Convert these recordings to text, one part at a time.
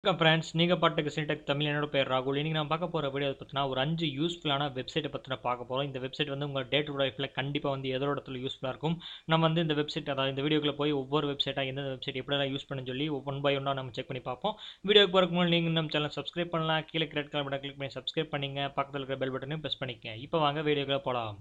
வணக்கம் ஃப்ரெண்ட்ஸ் நீங்கள் பாட்டுக்கு சினிடெக் தமிழ் என்னோட பேர் ராகுல் இன்றைக்கி நான் பார்க்க போகிற வீடியோ பார்த்தீங்கன்னா ஒரு அஞ்சு யூஸ்ஃபுல்லான வெப்சைட்டை பற்றி நான் பார்க்க போகிறோம் இந்த வெப்சைட் வந்து உங்கள் டே டு லைஃப்பில் கண்டிப்பாக வந்து எதோ இடத்துல யூஸ்ஃபுல்லாக இருக்கும் நம்ம வந்து இந்த வெப்சைட் அதாவது இந்த வீடியோக்குள்ளே போய் ஒவ்வொரு வெப்சைட்டாக எந்த வெப்சைட் எப்படிலாம் யூஸ் பண்ணு சொல்லி ஒன் பை ஒன்னாக நம்ம செக் பண்ணி பார்ப்போம் வீடியோக்கு போகிறக்கு முன்னாடி நீங்கள் நம்ம சேனல் சப்ஸ்கிரைப் பண்ணலாம் கீழே ரெட் கலர் பட்டன் கிளிக் பண்ணி சப்ஸ்கிரைப் பண்ணிங்க பக்கத்தில் இருக்கிற பெல் பட்டனையும் ப்ரெஸ் பண்ணிக்கங்க இப்போ வாங்க வீடியோக்குள்ளே போகலாம்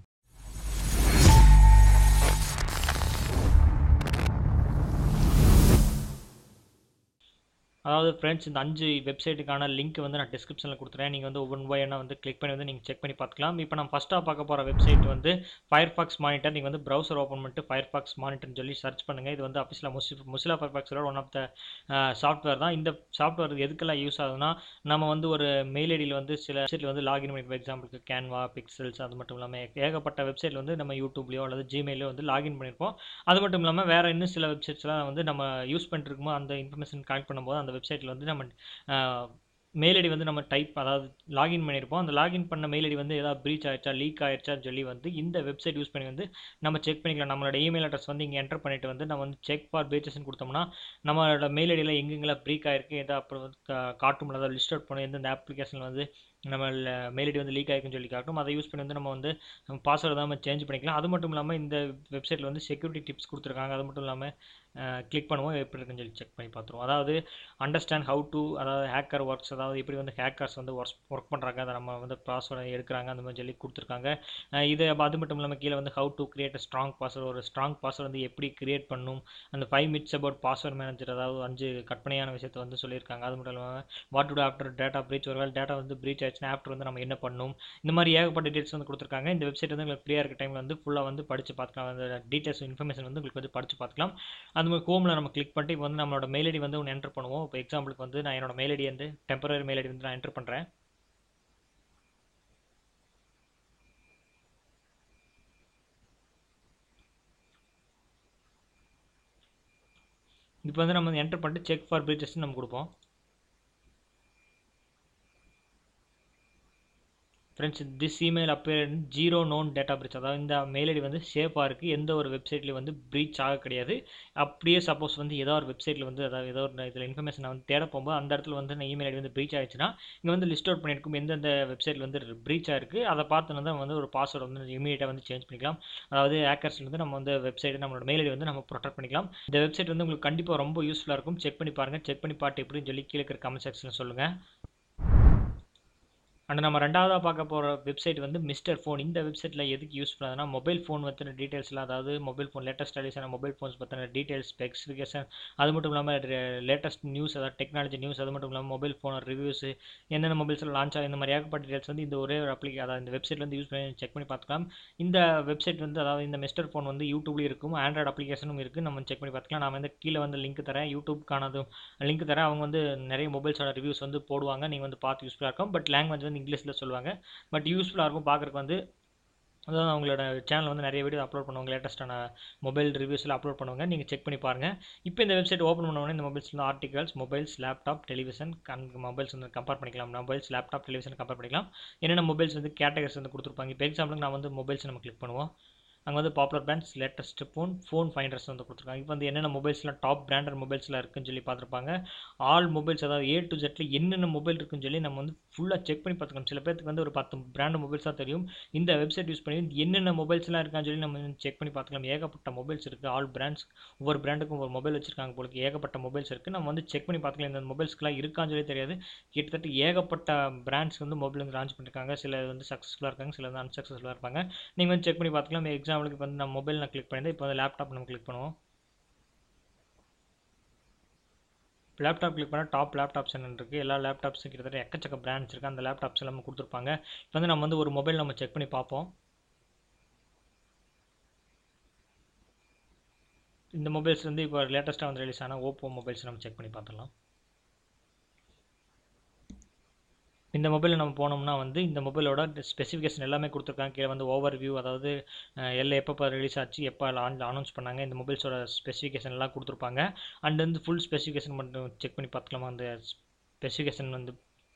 அதாவது ஃப்ரெண்ட்ஸ் இந்த அஞ்சு வெப்சைட்டுக்கான லிங்க் வந்து நான் டிஸ்கிரிப்ஷனில் கொடுத்துறேன் நீங்கள் வந்து ஒவ்வொரு பை என்ன வந்து கிளிக் பண்ணி வந்து நீங்கள் செக் பண்ணி பார்த்துக்கலாம் இப்போ நான் ஃபஸ்ட்டாக பார்க்க போகிற வெப்சைட் வந்து ஃபயர்ஃபாக்ஸ் மானிட்டர் நீங்கள் வந்து ப்ரௌசர் ஓப்பன் பண்ணிட்டு ஃபயர்ஃபாக்ஸ் மானிட்டர்னு சொல்லி சர்ச் பண்ணுங்கள் இது வந்து அஃபிஷியலாக முசி முசிலா ஃபயர்ஃபாக்ஸோட ஒன் ஆஃப் த சாஃப்ட்வேர் தான் இந்த சாஃப்ட்வேர் எதுக்கெல்லாம் யூஸ் ஆகுதுன்னா நம்ம வந்து ஒரு மெயில் ஐடியில் வந்து சில வெப்சைட்டில் வந்து லாகின் பண்ணி எக்ஸாம்பிளுக்கு கேன்வா பிக்சல்ஸ் அது மட்டும் இல்லாமல் ஏகப்பட்ட வெப்சைட்டில் வந்து நம்ம யூடியூப்லேயோ அல்லது ஜிமெயிலையோ வந்து லாகின் பண்ணியிருப்போம் அது மட்டும் இல்லாமல் வேறு இன்னும் சில வெப்சைட்ஸ்லாம் வந்து நம்ம யூஸ் பண்ணிருக்கும்போது அந்த இன்ஃபர்மேஷன் கலெக்ட் பண்ணும்போது அந்த வெப்சைட்டில் வந்து நம்ம மெயில் ஐடி வந்து நம்ம டைப் அதாவது லாகின் பண்ணியிருப்போம் அந்த லாகின் பண்ண மெயில் ஐடி வந்து ஏதாவது ப்ரீச் ஆயிடுச்சா லீக் ஆயிடுச்சான்னு சொல்லி வந்து இந்த வெப்சைட் யூஸ் பண்ணி வந்து நம்ம செக் பண்ணிக்கலாம் நம்மளோட இமெயில் அட்ரஸ் வந்து இங்கே என்டர் பண்ணிட்டு வந்து நம்ம வந்து செக் ஃபார் பேச்சஸ்ன்னு கொடுத்தோம்னா நம்மளோட மெயில் ஐடியில் எங்கெங்கெல்லாம் ப்ரீக் ஆயிருக்கு எதாவது அப்புறம் வந்து காட்டும் அதாவது லிஸ்ட் அவுட் பண்ணும் எந்தெந்த அப்ளிகேஷனில் வந்து நம்ம மெயில் ஐடி வந்து லீக் ஆகிருக்குன்னு சொல்லி காட்டும் அதை யூஸ் பண்ணி வந்து நம்ம வந்து நம்ம பாஸ்வேர்டு தான் நம்ம சேஞ்ச் பண்ணிக்கலாம் அது மட்டும் இல்லாமல் இந்த வெப்சைட்டில் வந்து செக்யூரிட்டி டிப்ஸ் கொடுத்துருக்காங்க அது மட்டும் இல்லாமல் கிளிக் பண்ணுவோம் எப்படி இருக்குன்னு சொல்லி செக் பண்ணி பார்த்துருவோம் அதாவது அண்டர்ஸ்டாண்ட் ஹவு டு அதாவது ஹேக்கர் ஒர்க்ஸ் அதாவது எப்படி வந்து ஹேக்கர்ஸ் வந்து ஒர்க் ஒர்க் பண்ணுறாங்க அதை நம்ம வந்து பாஸ்வேர்டை எடுக்கிறாங்க அந்த மாதிரி சொல்லி கொடுத்துருக்காங்க இது அது மட்டும் இல்லாமல் கீழே வந்து how to create strong password ஒரு ஸ்ட்ராங் பாஸ்வேர்டு வந்து எப்படி கிரியேட் பண்ணும் அந்த five minutes about password manager அதாவது அஞ்சு கற்பனையான விஷயத்தை வந்து சொல்லியிருக்காங்க அது மட்டும் இல்லாமல் what to after data breach ஒரு வேலை டேட்டா வந்து ப்ரீச் ஆயிடுச்சுன்னா ஆஃப்டர் வந்து நம்ம என்ன பண்ணணும் இந்த மாதிரி ஏகப்பட்ட டீட்டெயில்ஸ் வந்து கொடுத்துருக்காங்க இந்த வெப்சைட் வந்து உங்களுக்கு ஃப்ரீயாக இருக்க டைமில் வந்து ஃபுல்லாக வந்து படித்து பார்த்துக்கலாம் அந்த டீட்டெயில்ஸ் இன்ஃபர்மேஷன் வந்து உங்களுக்கு வந்து படித்து பார்த்துக்கலாம் அது மாதிரி ஹோமில் நம்ம கிளிக் பண்ணிட்டு இப்போ வந்து நம்மளோட மெயில் ஐடி வந்து ஒன்று என்டர் பண்ணுவோம் இப்போ எக்ஸாம்பிளுக்கு வந்து நான் என்னோட மெயில் ஐடி வந்து டெம்பரரி மெயில் ஐடி வந்து நான் என்டர் பண்ணுறேன் இப்போ வந்து நம்ம என்டர் பண்ணிட்டு செக் ஃபார் பிரீச்சஸ் நம்ம கொடுப்போம் friends this email appear zero known data breach அதாவது இந்த மெயில் ஐடி வந்து சேஃபாக இருக்குது எந்த ஒரு வெப்சைட்லேயும் வந்து ப்ரீச் ஆக கிடையாது அப்படியே சப்போஸ் வந்து ஏதோ ஒரு வெப்சைட்டில் வந்து அதாவது ஏதோ ஒரு இதில் இன்ஃபர்மேஷன் வந்து தேட போகும்போது அந்த இடத்துல வந்து நான் இமெயில் ஐடி வந்து ப்ரீச் ஆயிடுச்சுன்னா இங்கே வந்து லிஸ்ட் அவுட் பண்ணியிருக்கும் எந்தெந்த வெப்சைட்டில் வந்து ப்ரீச் ஆயிருக்கு அதை பார்த்து வந்து வந்து ஒரு பாஸ்வேர்டு வந்து இமீடியட்டாக வந்து சேஞ்ச் பண்ணிக்கலாம் அதாவது ஹேக்கர்ஸ்ல வந்து நம்ம வந்து வெப்சைட் நம்மளோட மெயில் ஐடி வந்து நம்ம ப்ரொடெக்ட் பண்ணிக்கலாம் இந்த வெப்சைட் வந்து உங்களுக்கு கண்டிப்பாக ரொம்ப யூஸ்ஃபுல்லாக இருக்கும் செக் பண்ணி பாருங்கள் செக் பண்ணி பார்த்து எப்படின்னு சொல்லி கீழே இருக்கிற கமெண்ட் செக்ஷனில் சொல்லுங்கள் அண்ட் நம்ம ரெண்டாவதாக பார்க்க போகிற வெப்சைட் வந்து மிஸ்டர் ஃபோன் இந்த வெப்சைட்டில் எதுக்கு யூஸ் பண்ணாதுன்னா மொபைல் ஃபோன் பற்றின டீட்டெயில்ஸ்லாம் அதாவது மொபைல் ஃபோன் லேட்டஸ்ட் அடிஷனான மொபைல் ஃபோன்ஸ் பற்றின டீட்டெயில்ஸ் ஸ்பெசிஃபிகேஷன் அது மட்டும் இல்லாமல் லேட்டஸ்ட் நியூஸ் அதாவது டெக்னாலஜி நியூஸ் அது மட்டும் இல்லாமல் மொபைல் ஃபோன் ரிவ்யூஸ் என்னென்ன மொபைல்ஸில் லான்ச் ஆகும் இந்த மாதிரி ஏகப்பட்ட டீட்டெயில்ஸ் வந்து இந்த ஒரே ஒரு அப்ளிகே அதாவது இந்த வெப்சைட் வந்து யூஸ் பண்ணி செக் பண்ணி பார்த்துக்கலாம் இந்த வெப்சைட் வந்து அதாவது இந்த மிஸ்டர் ஃபோன் வந்து யூடியூப்லேயும் இருக்கும் ஆண்ட்ராய்டு அப்ளிகேஷனும் இருக்குது நம்ம செக் பண்ணி பார்த்துக்கலாம் நான் வந்து கீழே வந்து லிங்க் தரேன் யூடியூப்க்கானதும் லிங்க் தரேன் அவங்க வந்து நிறைய மொபைல்ஸோட ரிவ்யூஸ் வந்து போடுவாங்க நீங்கள் வந்து பார்த்து யூஸ்ஃபுல்லாக இருக்கும் பட் லாங்குவேஜ் வந்து இங்கிலீஷில் சொல்லுவாங்க பட் யூஸ்ஃபுல்லாக இருக்கும் பார்க்குறக்கு வந்து அதாவது அவங்களோட சேனல் வந்து நிறைய வீடியோ அப்லோட் பண்ணுவாங்க லேட்டஸ்ட்டான மொபைல் ரிவ்யூஸில் அப்லோட் பண்ணுவாங்க நீங்கள் செக் பண்ணி பாருங்கள் இப்போ இந்த வெப்சைட் ஓப்பன் பண்ணோடனே இந்த மொபைல்ஸ் வந்து ஆர்டிகல்ஸ் மொபைல்ஸ் லேப்டாப் டெலிவிஷன் கன் மொபைல்ஸ் வந்து கம்பேர் பண்ணிக்கலாம் மொபைல்ஸ் லேப்டாப் டெலிவிஷன் கம்பேர் பண்ணிக்கலாம் என்னென்ன மொபைல்ஸ் வந்து கேட்டகரிஸ் வந்து கொடுத்துருப்பாங்க இப்போ எக்ஸாம்பிளுக்கு நான் வந்து மொபைல்ஸ் நம்ம கிளிக் பண்ணுவோம் அங்கே வந்து popular brands latest phone phone finders வந்து கொடுத்துருக்காங்க இப்போ வந்து என்னென்ன மொபைல்ஸ்லாம் டாப் பிராண்டட் மொபைல்ஸ்லாம் இருக்குன்னு சொல்லி பார்த்துருப்பாங்க ஆல் மொபைல்ஸ் அதாவது ஏ டு ஜெட்டில் என்னென்ன மொபைல் இருக்குன்னு சொல்லி நம்ம வந்து ஃபுல்லாக செக் பண்ணி பார்த்துக்கலாம் சில பேருக்கு வந்து ஒரு பத்து பிராண்ட் மொபைல்ஸ் தான் தெரியும் இந்த வெப்சைட் யூஸ் பண்ணி என்னென்ன மொபைல்ஸ்லாம் இருக்கான்னு சொல்லி நம்ம செக் பண்ணி பார்த்துக்கலாம் ஏகப்பட்ட மொபைல்ஸ் இருக்குது ஆல் பிராண்ட்ஸ் ஒவ்வொரு பிராண்டுக்கும் ஒரு மொபைல் வச்சிருக்காங்க போலுக்கு ஏகப்பட்ட மொபைல்ஸ் இருக்குது நம்ம வந்து செக் பண்ணி பார்த்துக்கலாம் இந்த மொபைல்ஸ்க்குலாம் இருக்கான்னு சொல்லி தெரியாது கிட்டத்தட்ட ஏகப்பட்ட பிராண்ட்ஸ் வந்து மொபைல் வந்து லான்ச் பண்ணியிருக்காங்க சில வந்து சக்ஸஸ்ஃபுல்லாக இருக்காங்க சில வந்து அன்சக்ஸஸ்ஃபுல்லாக இருப்பாங்க நீங்கள் வந்து செக் பண்ணி பார்த்துக்கலாம் எக்ஸாம்பிளுக்கு இப்போ வந்து நம்ம மொபைல் நான் கிளிக் பண்ணியிருந்தேன் இப்போ வந்து லேப்டாப் நம்ம கிளிக் பண்ணுவோம் லேப்டாப் கிளிக் பண்ணால் டாப் லேப்டாப்ஸ் என்ன இருக்குது எல்லா லேப்டாப்ஸும் கிட்டத்தட்ட எக்கச்சக்க பிராண்ட்ஸ் இருக்குது அந்த லேப்டாப்ஸ் எல்லாமே கொடுத்துருப்பாங்க இப்போ வந்து நம்ம வந்து ஒரு மொபைல் நம்ம செக் பண்ணி பார்ப்போம் இந்த மொபைல்ஸ் வந்து இப்போ லேட்டஸ்ட்டாக வந்து ரிலீஸ் ஆன ஓப்போ மொபைல்ஸ் நம்ம செக் பண்ணி பார்த்துடலாம் இந்த மொபைலில் நம்ம போனோம்னா வந்து இந்த மொபைலோட ஸ்பெசிஃபிகேஷன் எல்லாமே கொடுத்துருக்காங்க கீழே வந்து ஓவர் வியூ அதாவது எல்லாம் எப்போ ரிலீஸ் ஆச்சு எப்போ அனௌன்ஸ் பண்ணாங்க இந்த மொபைல்ஸோட ஸ்பெசிஃபிகேஷன் எல்லாம் கொடுத்துருப்பாங்க அண்ட் வந்து ஃபுல் ஸ்பெசிஃபிகேஷன் மட்டும் செக் பண்ணி பார்த்துக்கலாமா அந்த ஸ்பெசிஃபிகேஷன் வந்து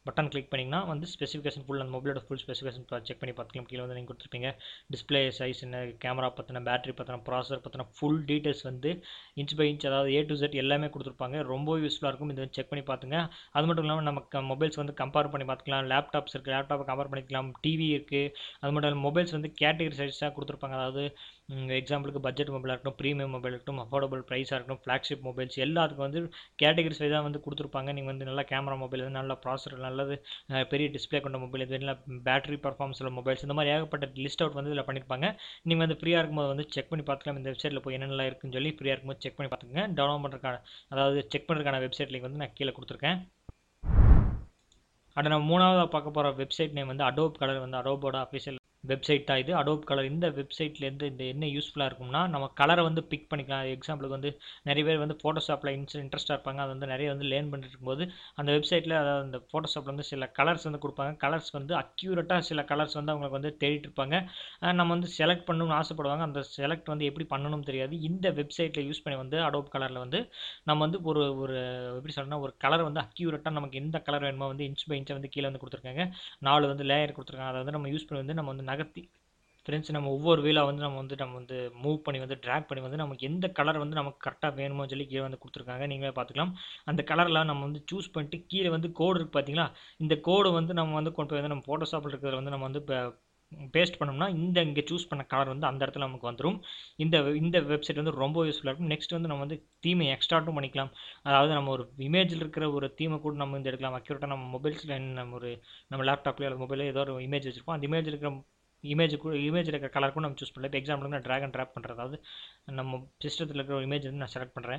பட்டன் கிளிக் பண்ணிங்கன்னா வந்து ஸ்பெசிஃபிகேஷன் ஃபுல் அந்த மொபைலோட ஃபுல் ஸ்பெசிஃபிகேஷன் செக் பண்ணி பார்த்துக்கலாம் கீழே வந்து நீங்கள் கொடுத்துருப்பீங்க டிஸ்பிளே சைஸ் என்ன கேமரா பற்றின பேட்டரி பற்றின ப்ராசர் பற்றின ஃபுல் டீட்டெயில்ஸ் வந்து இன்ச் பை இன்ச் அதாவது ஏ டு செட் எல்லாமே கொடுத்துருப்பாங்க ரொம்ப யூஸ்ஃபுல்லாக இருக்கும் இது செக் பண்ணி பார்த்துங்க அது மட்டும் இல்லாமல் நமக்கு மொபைல்ஸ் வந்து கம்பேர் பண்ணி பார்த்துக்கலாம் லேப்டாப்ஸ் இருக்குது லேப்டாப்பை கம்பேர் பண்ணிக்கலாம் டிவி இருக்குது அது மட்டும் இல்லாமல் மொபைல்ஸ் வந்து கேட்டகரி சைஸாக கொடுத்துருப்பாங்க அதாவது எக்ஸாம்பிளுக்கு பட்ஜெட் மொபைலாக இருக்கட்டும் ப்ரீமியம் மொபைல் இருக்கட்டும் அஃபோர்டபுள் ப்ரைஸாக இருக்கட்டும் ஃப்ளாக்ஷிப் மொபைல்ஸ் எல்லாத்துக்கும் வந்து கேட்டகரிஸ் வைஸாக வந்து கொடுத்துருப்பாங்க நீங்கள் வந்து நல்ல கேமரா மொபைல் வந்து நல்ல ப்ராசர் நல்லது அஹ் பெரிய டிஸ்பிளே கொண்ட மொபைல் இது நல்ல பேட்டரி பர்ஃபார்மன்ஸ் உள்ள மொபைல்ஸ் இந்த மாதிரி ஏகப்பட்ட லிஸ்ட் அவுட் வந்து இதில் பண்ணியிருப்பாங்க நீங்கள் வந்து ஃப்ரீயாக இருக்கும்போது வந்து செக் பண்ணி பார்த்துக்கலாம் இந்த வெப்சைட்டில் போய் என்னென்னலாம் இருக்குன்னு சொல்லி ஃப்ரீயாக இருக்கும்போது செக் பண்ணி பார்த்துக்கங்க டவுன்லோட் பண்ணுறதுக்கான அதாவது செக் பண்ணுறதுக்கான வெப்சைட் லிங்க் வந்து நான் கீழே கொடுத்துருக்கேன் அடுத்து நம்ம மூணாவதாக பார்க்க போகிற வெப்சைட் நேம் வந்து அடோப் கலர் வந்து அடோபோட அஃபிஷியல் வெப்சைட் தான் இது அடோப் கலர் இந்த வெப்சைட்லேருந்து இந்த என்ன யூஸ்ஃபுல்லாக இருக்கும்னா நம்ம கலரை வந்து பிக் பண்ணிக்கலாம் எக்ஸாம்பிளுக்கு வந்து நிறைய பேர் வந்து ஃபோட்டோஷாப்பில் இன்ஸ் இன்ட்ரெஸ்ட்டாக இருப்பாங்க அது வந்து நிறைய வந்து லேர்ன் பண்ணிட்டு இருக்கும்போது அந்த வெப்சைட்டில் அதாவது அந்த ஃபோட்டோஷாப்பில் வந்து சில கலர்ஸ் வந்து கொடுப்பாங்க கலர்ஸ் வந்து அக்யூரேட்டாக சில கலர்ஸ் வந்து அவங்களுக்கு வந்து தேடிட்டு இருப்பாங்க அஹ் நம்ம வந்து செலக்ட் பண்ணணும்னு ஆசைப்படுவாங்க அந்த செலக்ட் வந்து எப்படி பண்ணணும்னு தெரியாது இந்த வெப்சைட்டில் யூஸ் பண்ணி வந்து அடோப் கலரில் வந்து நம்ம வந்து ஒரு ஒரு எப்படி சொல்றேன்னா ஒரு கலர் வந்து அக்யூரேட்டாக நமக்கு எந்த கலர் வேணுமோ வந்து இன்ச் பை இன்ச்சை வந்து கீழே வந்து கொடுத்துருக்காங்க நாலு வந்து லேயர் கொடுத்துருக்காங்க அதை வந்து நம்ம யூஸ் பண்ணி வந்து நம்ம வந்து நகர்த்தி ஃப்ரெண்ட்ஸ் நம்ம ஒவ்வொரு வீலாக வந்து நம்ம வந்து நம்ம வந்து மூவ் பண்ணி வந்து ட்ராக் பண்ணி வந்து நமக்கு எந்த கலர் வந்து நமக்கு கரெக்டாக வேணுமோ சொல்லி கீழே வந்து கொடுத்துருக்காங்க நீங்களே பார்த்துக்கலாம் அந்த கலரில் நம்ம வந்து சூஸ் பண்ணிட்டு கீழே வந்து கோடு இருக்குது பார்த்தீங்களா இந்த கோடு வந்து நம்ம வந்து கொண்டு போய் வந்து நம்ம ஃபோட்டோஷாப்பில் இருக்கிறத வந்து நம்ம வந்து பேஸ்ட் பண்ணோம்னா இந்த இங்கே சூஸ் பண்ண கலர் வந்து அந்த இடத்துல நமக்கு வந்துடும் இந்த இந்த வெப்சைட் வந்து ரொம்ப யூஸ்ஃபுல்லாக இருக்கும் நெக்ஸ்ட் வந்து நம்ம வந்து தீமை எக்ஸ்ட்ராட்டும் பண்ணிக்கலாம் அதாவது நம்ம ஒரு இமேஜில் இருக்கிற ஒரு தீமை கூட நம்ம வந்து எடுக்கலாம் அக்யூரேட்டாக நம்ம மொபைல்ஸில் நம்ம ஒரு நம்ம லேப்டாப்லேயோ அல்லது மொபைலில் ஏதோ ஒரு இமேஜ் வச்சிருப்போம் அந்த இமேஜ் இருக்கிற இமேஜ் கூட இமேஜ் இருக்கிற கலர் கூட நம்ம சூஸ் பண்ணலாம் இப்போ எக்ஸாம்பிளுக்கு நான் ட்ராக் அண்ட் ட்ராப் பண்ணுறது அதாவது நம்ம சிஸ்டத்தில் இருக்கிற ஒரு இமேஜ் வந்து நான் செலக்ட் பண்ணுறேன்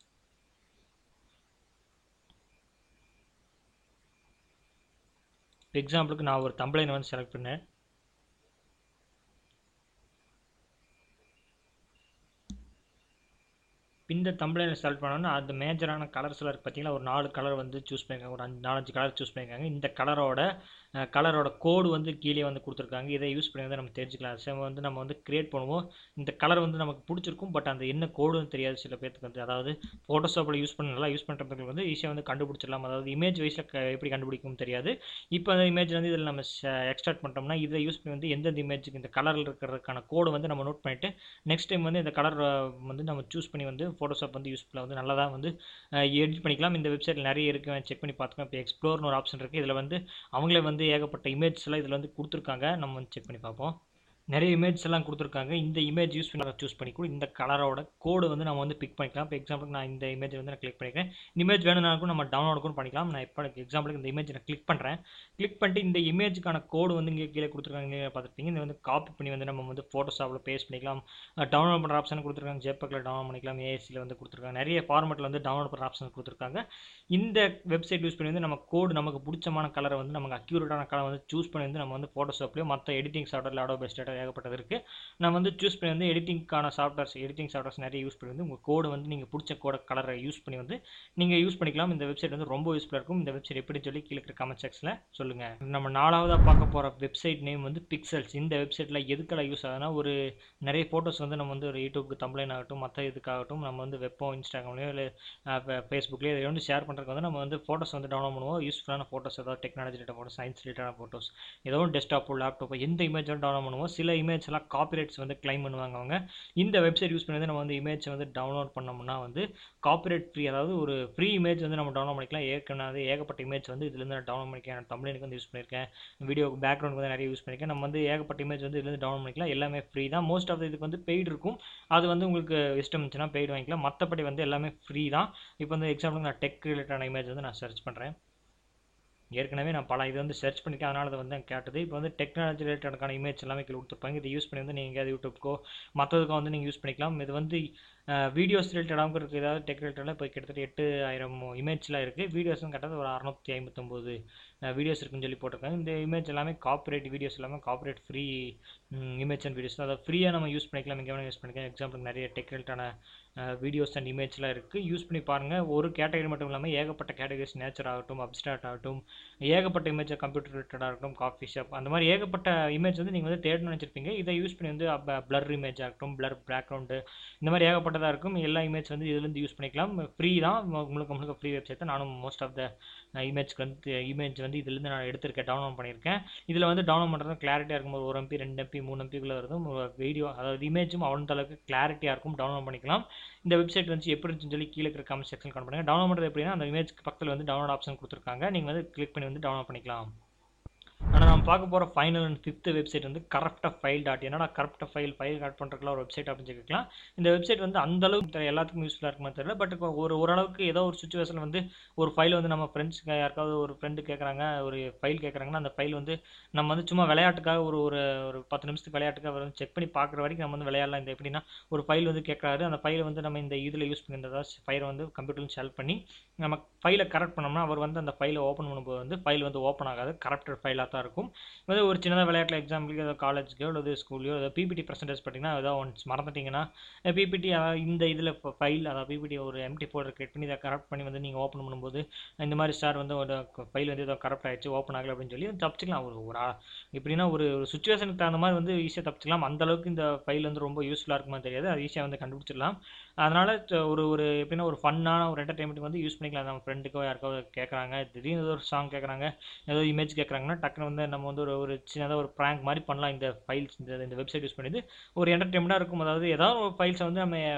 எக்ஸாம்பிளுக்கு நான் ஒரு தம்பளைனை வந்து செலக்ட் பண்ணேன் இந்த தம்பளைனை செலக்ட் பண்ணோன்னா அந்த மேஜரான கலர்ஸில் இருக்கு பார்த்தீங்களா ஒரு நாலு கலர் வந்து சூஸ் பண்ணியிருக்காங்க ஒரு அஞ்சு நாலஞ்சு கலர் சூஸ் பண்ணியிருக்காங்க இந்த கலரோட கலரோட கோடு வந்து கீழே வந்து கொடுத்துருக்காங்க இதை யூஸ் பண்ணி வந்து நம்ம தெரிஞ்சுக்கலாம் சேம் வந்து நம்ம வந்து கிரியேட் பண்ணுவோம் இந்த கலர் வந்து நமக்கு பிடிச்சிருக்கும் பட் அந்த என்ன கோடுன்னு தெரியாது சில பேருக்கு வந்து அதாவது ஃபோட்டோஷாப்பில் யூஸ் பண்ண நல்லா யூஸ் பண்ணுறவங்களுக்கு வந்து ஈஸியாக வந்து கண்டுபிடிச்சிடலாம் அதாவது இமேஜ் வைஸில் எப்படி கண்டுபிடிக்கும் தெரியாது இப்போ அந்த இமேஜ் வந்து இதில் நம்ம எக்ஸ்ட்ராக்ட் பண்ணிட்டோம்னா இதை யூஸ் பண்ணி வந்து எந்தெந்த இமேஜுக்கு இந்த கலரில் இருக்கிறதுக்கான கோடு வந்து நம்ம நோட் பண்ணிவிட்டு நெக்ஸ்ட் டைம் வந்து இந்த கலர் வந்து நம்ம சூஸ் பண்ணி வந்து ஃபோட்டோஷாப் வந்து யூஸ்ஃபுல்லாக வந்து நல்லா தான் வந்து எடிட் பண்ணிக்கலாம் இந்த வெப்சைட்டில் நிறைய இருக்குது செக் பண்ணி பார்த்துக்கலாம் இப்போ எக்ஸ்ப்ளோர்னு ஒரு ஆப்ஷன் இருக்குது இதில் வந்து அவங்களே வந்து ஏகப்பட்ட இமேஜ் எல்லாம் இதில் வந்து கொடுத்துருக்காங்க நம்ம வந்து செக் பண்ணி பார்ப்போம் நிறைய இமேஜ் எல்லாம் கொடுத்துருக்காங்க இந்த இமேஜ் யூஸ் பண்ணி சூஸ் பண்ணி கூட இந்த கலரோட கோடு வந்து நம்ம வந்து பிக் பண்ணிக்கலாம் இப்போ எக்ஸாம்பிளுக்கு நான் இந்த இமேஜ் வந்து நான் கிளிக் பண்ணிக்கிறேன் இந்த இமேஜ் வேணும்னாலும் நம்ம டவுன்லோட் கூட பண்ணிக்கலாம் நான் இப்போ எக்ஸாம்பிளுக்கு இந்த இமேஜ் நான் கிளிக் பண்ணுறேன் கிளிக் பண்ணிட்டு இந்த இமேஜுக்கான கோடு வந்து இங்கே கீழே கொடுத்துருக்காங்க நீங்கள் பார்த்துருப்பீங்க இதை வந்து காப்பி பண்ணி வந்து நம்ம வந்து ஃபோட்டோஷாப்பில் பேஸ்ட் பண்ணிக்கலாம் டவுன்லோட் பண்ணுற ஆப்ஷன் கொடுத்துருக்காங்க ஜேபக்கில் டவுன்லோட் பண்ணிக்கலாம் ஏஎஸ்சியில் வந்து கொடுத்துருக்காங்க நிறைய ஃபார்மெட்டில் வந்து டவுன்லோட் பண்ணுற ஆப்ஷன் கொடுத்துருக்காங்க இந்த வெப்சைட் யூஸ் பண்ணி வந்து நம்ம கோடு நமக்கு பிடிச்சமான கலரை வந்து நமக்கு அக்யூரேட்டான கலர் வந்து சூஸ் பண்ணி வந்து நம்ம வந்து ஃபோட்டோஷாப்லேயும் மற்ற எடிட்டிங் சாஃப்ட்வேர் ஆடோ பெஸ்ட் ஏகப்பட்டது இருக்குது நம்ம வந்து சூஸ் பண்ணி வந்து எடிட்டிங்க்கான சாஃப்ட்வேர்ஸ் எடிட்டிங் சாஃப்ட்வேர்ஸ் நிறைய யூஸ் பண்ணி வந்து உங்கள் கோடு வந்து நீங்கள் பிடிச்ச கோட கலரை யூஸ் பண்ணி வந்து நீங்கள் யூஸ் பண்ணிக்கலாம் இந்த வெப்சைட் வந்து ரொம்ப யூஸ்ஃபுல்லாக இருக்கும் இந்த வெப்சைட் எப்படி சொல்லி கீழே இருக்கிற கமெண்ட் செக்ஷனில் சொல்லுங்கள் நம்ம நாலாவதாக பார்க்க போகிற வெப்சைட் நேம் வந்து பிக்சல்ஸ் இந்த வெப்சைட்டில் எதுக்கெல்லாம் யூஸ் ஆகுதுன்னா ஒரு நிறைய ஃபோட்டோஸ் வந்து நம்ம வந்து ஒரு யூடியூப்க்கு தம்ப்ளைன் ஆகட்டும் மற்ற இதுக்காகட்டும் நம்ம வந்து வெப்போ இன்ஸ்டாகிராம்லையோ இல்லை ஃபேஸ்புக்லேயோ இதை வந்து ஷேர் பண்ணுறதுக்கு வந்து நம்ம வந்து ஃபோட்டோஸ் வந்து டவுன்லோட் பண்ணுவோம் யூஸ்ஃபுல்லான ஃபோட்டோஸ் ஏதாவது டெக்னாலஜி ரிலேட்டட் ஃபோட்டோஸ் சயின்ஸ் ரிலேட்டடான ஃபோட்டோஸ் ஏதோ டெஸ்க்டாப்போ லேப்டாப்போ எந்த இமேஜ் வந்து டவுன்லோட் பண்ணுவோம் சில இமேஜ் எல்லாம் காப்பிரைட்ஸ் வந்து கிளைம் பண்ணுவாங்க அவங்க இந்த வெப்சைட் யூஸ் பண்ணி வந்து நம்ம வந்து இமேஜ் வந்து டவுன்லோட் பண்ணோம்னா வந்து காப்பிரைட் ஃப்ரீ அதாவது ஒரு ஃப்ரீ இமேஜ் வந்து நம்ம டவுன்லோட் பண்ணிக்கலாம் ஏற்கனவே ஏகப்பட்ட இமேஜ் வந்து இதுலேருந்து நான் டவுன்லோட் பண்ணிக்கிறேன் தமிழுக்கு வந்து யூஸ் பண்ணியிருக்கேன் வீடியோ பேக்ரவுண்ட் வந்து நிறைய யூஸ் பண்ணியிருக்கேன் நம்ம வந்து ஏகப்பட்ட இமேஜ் வந்து இதுலேருந்து டவுன்லோட் பண்ணிக்கலாம் எல்லாமே ஃப்ரீ தான் மோஸ்ட் ஆஃப் இதுக்கு வந்து பெய்டு இருக்கும் அது வந்து உங்களுக்கு இஷ்டம் இருந்துச்சுன்னா பெய்டு வாங்கிக்கலாம் மற்றபடி வந்து எல்லாமே ஃப்ரீ தான் இப்போ வந்து எக்ஸாம்பிளுக்கு நான் டெக் ரிலேட்டடான இமேஜ் வந்து நான் சர்ச் பண்ணுறேன் ஏற்கனவே நான் பல இது வந்து சர்ச் பண்ணிக்க அதனால அதை வந்து கேட்டது இப்போ வந்து டெக்னாலஜி ரிலேட்டடான இமேஜ் எல்லாமே கீழே கொடுத்துருப்பாங்க இதை யூஸ் பண்ணி வந்து நீங்கள் எங்கேயாவது யூடியூப்க்கோ மற்றதுக்கோ வந்து நீங்கள் யூஸ் பண்ணிக்கலாம் இது வந்து வீடியோஸ் ரிலேட்டடாகவும் இருக்குது ஏதாவது டெக் ரிலேட்டடாக இப்போ கிட்டத்தட்ட எட்டு ஆயிரம் இமேஜ்லாம் இருக்குது வீடியோஸும் கட்டது ஒரு அறநூற்றி ஐம்பத்தொம்போது வீடியோஸ் இருக்குன்னு சொல்லி போட்டிருக்காங்க இந்த இமேஜ் எல்லாமே காப்பரேட் வீடியோஸ் எல்லாமே copyright free image and videos அதை ஃப்ரீயாக நம்ம யூஸ் பண்ணிக்கலாம் இங்கே வேணும் யூஸ் பண்ணிக்கலாம் எக்ஸாம்பிளுக்கு நிறைய டெக் ரிலேட்டான வீடியோஸ் அண்ட் இமேஜ்லாம் இருக்குது யூஸ் பண்ணி பாருங்கள் ஒரு கேட்டகரி மட்டும் இல்லாமல் ஏகப்பட்ட கேட்டகரிஸ் நேச்சர் ஆகட்டும் அப்ஸ்ட்ராக்ட் ஆகட்டும் ஏகப்பட்ட இமேஜ் கம்ப்யூட்டர் ரிலேட்டடாக இருக்கட்டும் காஃபி ஷாப் அந்த மாதிரி ஏகப்பட்ட இமேஜ் வந்து நீங்கள் வந்து தேடணும்னு நினச்சிருப்பீங்க இதை யூஸ் பண்ணி வந்து பிளர் இமேஜ் ஆகட்டும் பிளர் பேக்ரவுண்டு இந்த மாதிரி ஏகப்பட்டதாக இருக்கும் எல்லா இமேஜ் வந்து இதுலேருந்து யூஸ் பண்ணிக்கலாம் ஃப்ரீ தான் உங்களுக்கு உங்களுக்கு ஃப்ரீ வெப்சைட் தான் நானும் மோஸ்ட் ஆஃப் த இமேஜ்க்கு வந்து இமேஜ் வந்து இதுலேருந்து நான் எடுத்திருக்கேன் டவுன்லோட் பண்ணியிருக்கேன் இதில் வந்து டவுன்லோட் பண்ணுறது கிளாரிட்டியாக இருக்கும் ஒரு எம்பி ரெண்டு எம்பி மூணு எம்பிக்குள்ளே இருக்கும் வீடியோ அதாவது இமேஜும் அவ்வளோ அளவுக்கு கிளாரிட்டியாக இருக்கும் டவுன்லோட் பண்ணிக்கலாம் இந்த வெப்சைட் வந்து எப்படி இருந்துச்சுன்னு சொல்லி கீழே இருக்கிற கமெண்ட் செக்ஷன் கமெண்ட் பண்ணுங்கள் டவுன்லோட் பண்ணுறது எப்படின்னா அந்த இமேஜ்க்கு பக்கத்தில் வந்து டவுன்லோட் ஆப்ஷன் கொடுத்துருக்காங்க நீங்கள் வந்து கிளிக் பண்ணி வந்து டவுன்லோட் பண்ணிக்கலாம் ஆனால் நம்ம பார்க்க போகிற ஃபைனல் அண்ட் ஃபிஃப்த் வெப்சைட் வந்து கரப்டாக ஃபைல் டாட் என்னடா கரப்டாக ஃபைல் ஃபைல் கட் பண்ணுறதுக்குலாம் ஒரு வெப்சைட் அப்படின்னு கேட்கலாம் இந்த வெப்சைட் வந்து அந்த அளவுக்கு தெரியல எல்லாத்துக்கும் யூஸ்ஃபுல்லாக இருக்குமா தெரியல பட் ஒரு ஓரளவுக்கு ஏதோ ஒரு சுச்சுவேஷன் வந்து ஒரு ஃபைல் வந்து நம்ம ஃப்ரெண்ட்ஸுக்கு யாருக்காவது ஒரு ஃப்ரெண்டு கேட்குறாங்க ஒரு ஃபைல் கேட்குறாங்கன்னா அந்த ஃபைல் வந்து நம்ம வந்து சும்மா விளையாட்டுக்காக ஒரு ஒரு ஒரு பத்து நிமிஷத்துக்கு விளையாட்டுக்காக வந்து செக் பண்ணி பார்க்குற வரைக்கும் நம்ம வந்து விளையாடலாம் இந்த எப்படின்னா ஒரு ஃபைல் வந்து கேட்குறாரு அந்த ஃபைலை வந்து நம்ம இந்த இதில் யூஸ் பண்ணி இந்த ஃபைலை வந்து கம்ப்யூட்டரில் ஷேர் பண்ணி நம்ம ஃபைலை கரெக்ட் பண்ணோம்னா அவர் வந்து அந்த ஃபைலை ஓப்பன் பண்ணும்போது வந்து ஃபைல் வந்து ஓப்பன் ஆகாது கரப்டட் ஃபைலாக தான் இருக்கும் வந்து ஒரு சின்னதாக விளையாட்டில் எக்ஸாம்பிளுக்கு ஏதோ காலேஜ்க்கோ அல்லது ஸ்கூல்லையோ ஏதோ பிபிடி பர்சன்டேஜ் பார்த்தீங்கன்னா ஏதோ ஒன்ஸ் மறந்துட்டிங்கன்னா பிபிடி அதாவது இந்த இதில் இப்போ ஃபைல் அதாவது பிபிடி ஒரு எம்டி ஃபோல்டர் கிரியேட் பண்ணி இதை கரெக்ட் பண்ணி வந்து நீங்கள் ஓப்பன் பண்ணும்போது இந்த மாதிரி ஸ்டார் வந்து ஒரு ஃபைல் வந்து ஏதோ கரெக்ட் ஆகிடுச்சு ஓப்பன் ஆகலை அப்படின்னு சொல்லி தப்பிச்சிக்கலாம் ஒரு ஒரு ஆ- எப்படின்னா ஒரு ஒரு சுச்சுவேஷனுக்கு தகுந்த மாதிரி வந்து ஈஸியாக தப்பிச்சிக்கலாம் அந்த அளவுக்கு இந்த ஃபைல் வந்து ரொம்ப யூஸ்ஃபுல்லாக இருக்குமா தெரியாது அது ஈஸியாக வந்து கண்டுபிடிச்சிடலாம் அதனால் ஒரு ஒரு எப்படின்னா ஒரு ஃபன்னான ஒரு என்டர்டைன்மெண்ட் வந்து யூஸ் பண்ணிக்கலாம் நம்ம ஃப்ரெண்டுக்கோ யாருக்கோ கேட்குறாங்க திடீர்னு ஏதோ ஒரு சாங் கேட்குறாங்க ஏதோ இமேஜ் கேட்குறாங்கன்னா டக்குன்னு வந்து நம்ம வந்து ஒரு ஒரு சின்னதாக ஒரு ப்ராங்க் மாதிரி பண்ணலாம் இந்த ஃபைல்ஸ் இந்த இந்த வெப்சைட் யூஸ் பண்ணி ஒரு என்டர்டைன்மெண்ட்டாக இருக்கும் அதாவது ஏதாவது ஒரு ஃபைல்ஸை வந்து நம்ம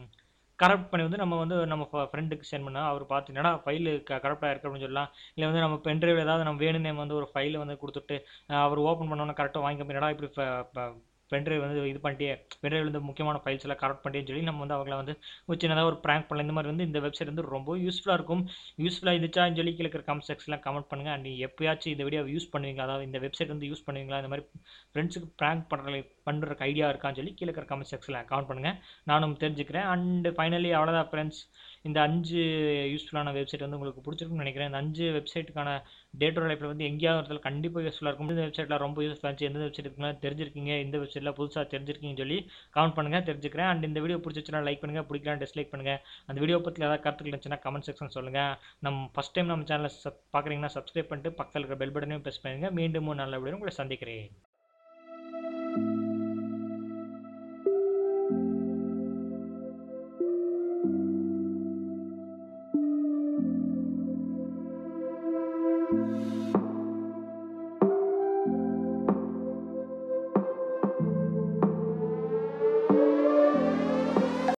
கரெக்ட் பண்ணி வந்து நம்ம வந்து நம்ம ஃப்ரெண்டுக்கு சென்ட் பண்ணால் அவர் பார்த்து என்னடா ஃபைல் கரெக்டாக இருக்கு அப்படின்னு சொல்லலாம் இல்லை வந்து நம்ம பென்ட்ரைவ் ஏதாவது நம்ம வேணும்னே வந்து ஒரு ஃபைலை வந்து கொடுத்துட்டு அஹ் அவர் ஓப்பன் பண்ணோன்னே கரெக்டாக வாங்கிக்க என்னடா இப்படி பென்ட்ரைவ் வந்து இது பண்ணிட்டே பென்ட்ரைவ் வந்து முக்கியமான ஃபைல்ஸ் எல்லாம் கரெக்ட் பண்ணிட்டேன்னு சொல்லி நம்ம வந்து அவங்கள வந்து ஒரு சின்னதாக ஒரு ப்ராங்க் பண்ணலாம் இந்த மாதிரி வந்து இந்த வெப்சைட் வந்து ரொம்ப யூஸ்ஃபுல்லாக இருக்கும் யூஸ்ஃபுல்லாக இருந்துச்சான்னு சொல்லி கீழே இருக்கிற கமெண்ட் செக்ஷனில் கமெண்ட் பண்ணுங்கள் அண்ட் எப்பயாச்சும் இந்த வீடியோ யூஸ் பண்ணுவீங்களா அதாவது இந்த வெப்சைட் வந்து யூஸ் பண்ணுவீங்களா இந்த மாதிரி ஃப்ரெண்ட்ஸுக்கு ப்ராங்க் பண்ணுற பண்ணுறதுக்கு ஐடியா இருக்கான்னு சொல்லி கீழே இருக்கிற கமெண்ட் செக்ஷனில் கமெண்ட் பண்ணுங்கள் நானும் தெரிஞ்சுக்கிறேன் அண்ட் ஃபைனலி அவ்வளோதான் ஃப்ரெண்ட்ஸ் இந்த அஞ்சு யூஸ்ஃபுல்லான வெப்சைட் வந்து உங்களுக்கு பிடிச்சிருக்கும்னு நினைக்கிறேன் இந்த அஞ்சு வெப்சைட்டுக்கான டேட்டோ லைஃப்பில் வந்து எங்கேயாவது இடத்துல கண்டிப்பாக யூஸ்ஃபுல்லாக இருக்கும் இந்த வெப்சைட்டில் ரொம்ப யூஸ்ஃபுல்லாக இருந்துச்சு எந்த வெப்சைட் இருக்குன்னு தெரிஞ்சிருக்கீங்க இந்த வெப்சைட்டில் புதுசாக தெரிஞ்சிருக்கீங்கன்னு சொல்லி கமெண்ட் பண்ணுங்கள் தெரிஞ்சுக்கிறேன் அண்ட் இந்த வீடியோ பிடிச்சிச்சுன்னா லைக் பண்ணுங்கள் பிடிக்கலாம் டிஸ்லைக் பண்ணுங்கள் அந்த வீடியோ பற்றி ஏதாவது கருத்துக்கள் இருந்துச்சுன்னா கமெண்ட் செக்ஷன் சொல்லுங்கள் நம்ம ஃபஸ்ட் டைம் நம்ம சேனலை சப் பார்க்குறீங்கன்னா சப்ஸ்கிரைப் பண்ணிட்டு பக்கத்தில் இருக்கிற பெல் பட்டனையும் ப்ரெஸ் பண்ணுங்கள் மீண்டும் ஒரு நல்ல வீடியோ உங்களை சந்திக்கிறேன்